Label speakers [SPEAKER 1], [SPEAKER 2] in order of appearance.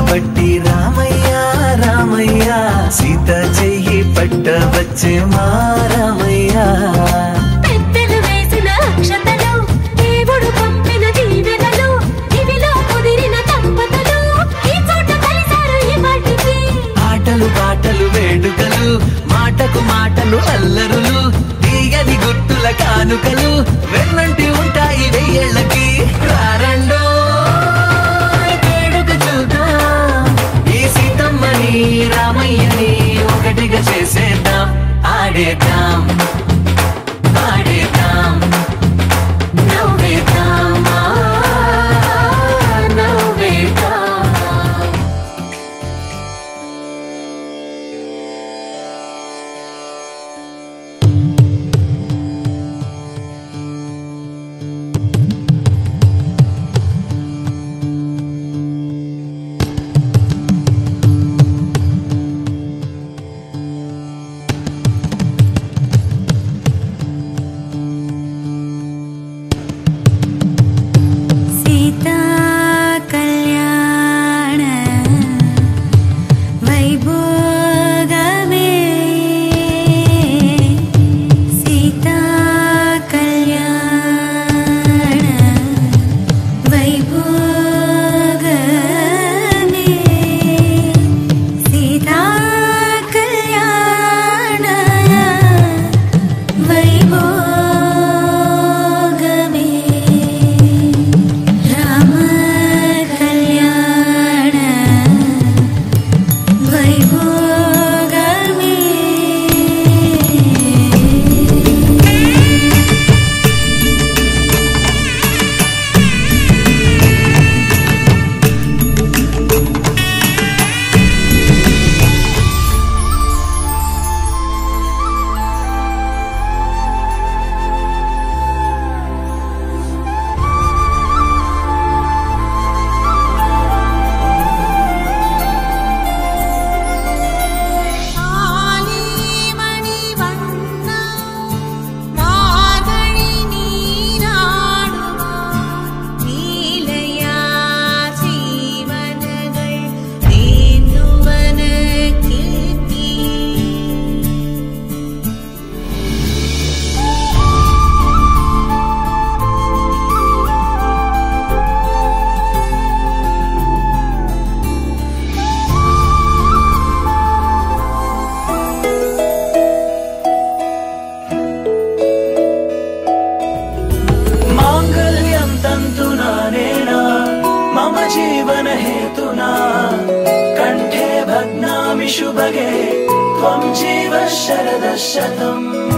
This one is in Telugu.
[SPEAKER 1] కాబట్టి రామయ్య రామయ్య సీత చెయ్యి పట్ట వచ్చే మా రామయ్య
[SPEAKER 2] పెద్దలు వేసిన అక్షతలు దేవుడు పంపిన దీవెనలు ఇవిలో కుదిరిన దంపతులు ఈ చోట కలిసారు ఈ వాటికి
[SPEAKER 1] ఆటలు పాటలు వేడుకలు మాటకు మాటలు అల్లరులు తీయని గుర్తుల కానుకలు వెన్నంటి ఉంటాయి వెయ్యేళ్ళకి రారండో వేడుక చూద్దాం ఈ సీతమ్మని రామయ్యని ఒకటిగా చేసేద్దాం ఆడేద్దాం ఆడేద్దాం నవ్వేద్దాం ఆ, నవ్వేద్దాం
[SPEAKER 2] సీతా కళ్యాణ వైభోగమే సీతా కళ్యాణ వైభోగమే సీతా కళ్యాణ వైభోగమే రామ కళ్యాణ వైభోగమే
[SPEAKER 1] माङ्गल्यं तन्तुनानेन मम जीवनहेतुना कण्ठे भग्नामि शुभगे त्वं जीव शरदः शतम्